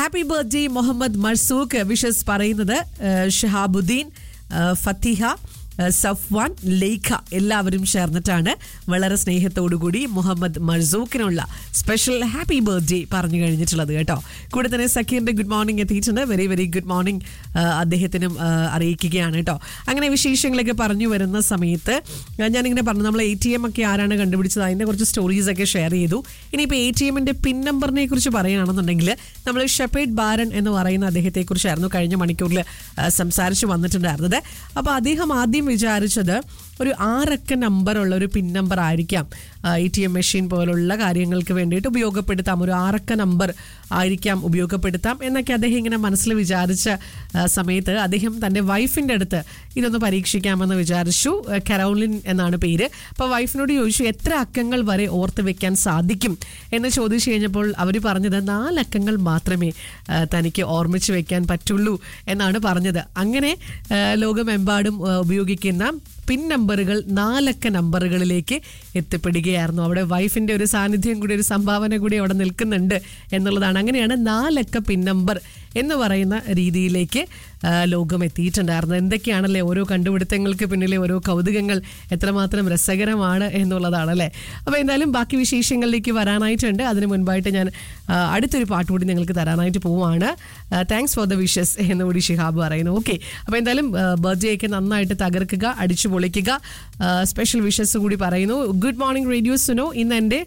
happy birthday Muhammad Marzooq wishes പറയുന്നത് ആ, ഷഹാബുദ്ദീൻ ആ, ഫത്തിഹ ആ, സഫ്വാൻ ലേഖ എല്ലാവരും ചേർന്നിട്ടാണ് വളരെ സ്നേഹത്തോടുകൂടി മുഹമ്മദ് മർസൂഖിനുള്ള സ്പെഷ്യൽ ഹാപ്പി ബർത്ത്ഡേ പറഞ്ഞു കഴിഞ്ഞിട്ടുള്ളത് കേട്ടോ കൂടെ തന്നെ സക്കീറിന്റെ ഗുഡ് മോർണിംഗ് എത്തിയിട്ടുണ്ട് വെരി വെരി ഗുഡ് മോർണിംഗ് അദ്ദേഹത്തിനും ആ, അറിയിക്കുകയാണ് കേട്ടോ അങ്ങനെ വിശേഷങ്ങളൊക്കെ പറഞ്ഞു വരുന്ന സമയത്ത് ആ, ഞാനിങ്ങനെ പറഞ്ഞു നമ്മൾ എ ടി എം ഒക്കെ ആരാണ് കണ്ടുപിടിച്ചത് അതിന്റെ കുറച്ച് സ്റ്റോറീസ് ഒക്കെ ഷെയർ ചെയ്തു ഇനിയിപ്പോൾ എ ടി എമ്മിന്റെ പിൻ നമ്പറിനെ കുറിച്ച് പറയുകയാണെന്നുണ്ടെങ്കിൽ നമ്മൾ ഷെപ്പേഡ് ബാരൻ എന്ന് പറയുന്ന അദ്ദേഹത്തെ കുറിച്ചായിരുന്നു കഴിഞ്ഞ മണിക്കൂറിൽ ആ, സംസാരിച്ച് വന്നിട്ടുണ്ടായിരുന്നത് അപ്പോൾ അദ്ദേഹം ആദ്യം വിചാരിച്ചത് ഒരു ആറക്ക നമ്പറുള്ള ഒരു പിൻ നമ്പർ ആയിരിക്കാം എ ടി എം മെഷീൻ പോലുള്ള കാര്യങ്ങൾക്ക് വേണ്ടിയിട്ട് ഉപയോഗപ്പെടുത്താം ഒരു ആറക്ക നമ്പർ ആയിരിക്കാം ഉപയോഗപ്പെടുത്താം എന്നൊക്കെ അദ്ദേഹം ഇങ്ങനെ മനസ്സിൽ വിചാരിച്ച ആ, സമയത്ത് അദ്ദേഹം തൻ്റെ വൈഫിൻ്റെ അടുത്ത് ഇതൊന്ന് പരീക്ഷിക്കാമെന്ന് വിചാരിച്ചു ആ, കരോലിൻ എന്നാണ് പേര് അപ്പോൾ വൈഫിനോട് ചോദിച്ചു എത്ര അക്കങ്ങൾ വരെ ഓർത്ത് വെക്കാൻ സാധിക്കും എന്ന് ചോദിച്ചു കഴിഞ്ഞപ്പോൾ അവർ പറഞ്ഞത് നാലക്കങ്ങൾ മാത്രമേ ആ, തനിക്ക് ഓർമ്മിച്ച് വെക്കാൻ പറ്റുള്ളൂ എന്നാണ് പറഞ്ഞത് അങ്ങനെ ആ, ലോകമെമ്പാടും ആ, ഉപയോഗിക്കുന്ന പിൻ നമ്പറുകൾ നാലക്ക നമ്പറുകളിലേക്ക് എത്തിപ്പെടുകയായിരുന്നു അവിടെ വൈഫിന്റെ ഒരു സാന്നിധ്യം കൂടി ഒരു സംഭാവന കൂടി അവിടെ നിൽക്കുന്നുണ്ട് എന്നുള്ളതാണ് അങ്ങനെയാണ് നാലക്ക പിൻ നമ്പർ എന്ന് പറയുന്ന രീതിയിലേക്ക് ആ, ലോകം എത്തിയിട്ടുണ്ടായിരുന്നത് എന്തൊക്കെയാണല്ലേ ഓരോ കണ്ടുപിടുത്തങ്ങൾക്ക് പിന്നിലെ ഓരോ കൗതുകങ്ങൾ എത്രമാത്രം രസകരമാണ് എന്നുള്ളതാണ് അല്ലേ അപ്പോൾ എന്തായാലും ബാക്കി വിശേഷങ്ങളിലേക്ക് വരാനായിട്ടുണ്ട് അതിന് മുൻപായിട്ട് ഞാൻ ആ, അടുത്തൊരു പാട്ട് കൂടി നിങ്ങൾക്ക് തരാനായിട്ട് പോവുകയാണ് താങ്ക്സ് ഫോർ ദ വിഷസ് എന്നുകൂടി ഷിഹാബ് പറയുന്നു ഓക്കെ അപ്പോൾ എന്തായാലും ബർത്ത്ഡേ ഒക്കെ നന്നായിട്ട് തകർക്കുക അടിച്ചു പൊളിക്കുക സ്പെഷ്യൽ വിഷസ് കൂടി പറയുന്നു ഗുഡ് മോർണിംഗ് റേഡിയോ സുനോ ഇന്ന് എൻ്റെ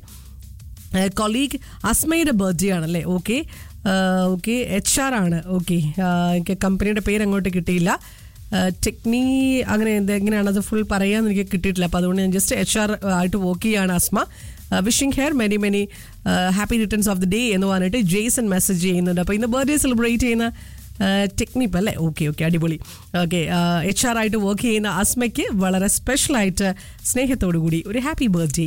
കൊളീഗ് അസ്മയുടെ ബർത്ത്ഡേ ആണല്ലേ ഓക്കെ ഓക്കെ എച്ച് ആർ ആണ് ഓക്കെ എനിക്ക് കമ്പനിയുടെ പേര് അങ്ങോട്ട് കിട്ടിയില്ല ടെക്നി അങ്ങനെ എന്ത് എങ്ങനെയാണ് അത് ഫുൾ പറയാമെന്ന് എനിക്ക് കിട്ടിയിട്ടില്ല അപ്പോൾ അതുകൊണ്ട് ഞാൻ ജസ്റ്റ് എച്ച് ആർ ആയിട്ട് വർക്ക് ചെയ്യുകയാണ് Asma wishing her many many happy returns of the day എന്ന് പറഞ്ഞിട്ട് ജെയ്സൺ മെസ്സേജ് ചെയ്യുന്നുണ്ട് അപ്പോൾ ഇന്ന് ബർത്ത്ഡേ സെലിബ്രേറ്റ് ചെയ്യുന്ന ടെക്നിപ്പ് അല്ലേ ഓക്കെ ഓക്കെ അടിപൊളി ഓക്കെ എച്ച് ആർ ആയിട്ട് വർക്ക് ചെയ്യുന്ന അസ്മയ്ക്ക് വളരെ സ്പെഷ്യലായിട്ട് സ്നേഹത്തോടു കൂടി ഒരു ഹാപ്പി ബർത്ത്ഡേ